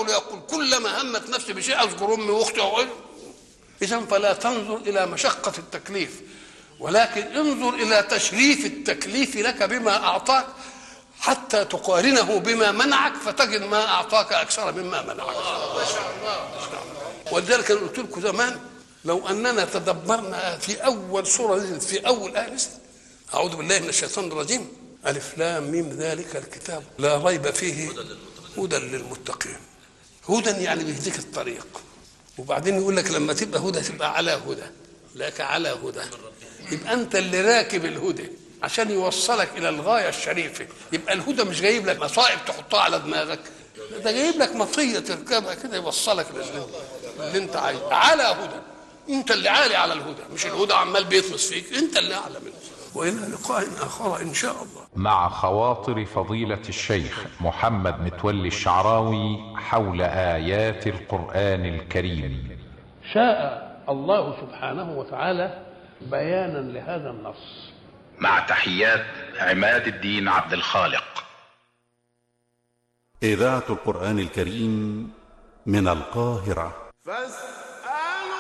يقول كلما همت نفسي بشيء اذكر امي واختي وغيره اذا فلا تنظر الى مشقه التكليف ولكن انظر الى تشريف التكليف لك بما اعطاك حتى تقارنه بما منعك فتجد ما اعطاك اكثر مما منعك ما شاء الله ولذلك انا قلت لكم زمان لو اننا تدبرنا في اول سوره نزلت في اول ايه نزلت اعوذ بالله من الشيطان الرجيم الف لام ميم ذلك الكتاب لا ريب فيه هدى للمتقين هدى يعني بيهديك الطريق وبعدين يقول لك لما تبقى هدى تبقى على هدى لك على هدى يبقى انت اللي راكب الهدى عشان يوصلك الى الغايه الشريفه يبقى الهدى مش جايب لك مصائب تحطها على دماغك ده جايب لك مطيه تركبها كده يوصلك للي اللي انت عايزه على هدى انت اللي عالي على الهدى مش الهدى عمال بيطمس فيك انت اللي اعلى منه والى لقاء اخر ان شاء الله مع خواطر فضيلة الشيخ محمد متولي الشعراوي حول آيات القرآن الكريم شاء الله سبحانه وتعالى بيانا لهذا النص مع تحيات عماد الدين عبد الخالق إذاعة القرآن الكريم من القاهرة فاستمعوا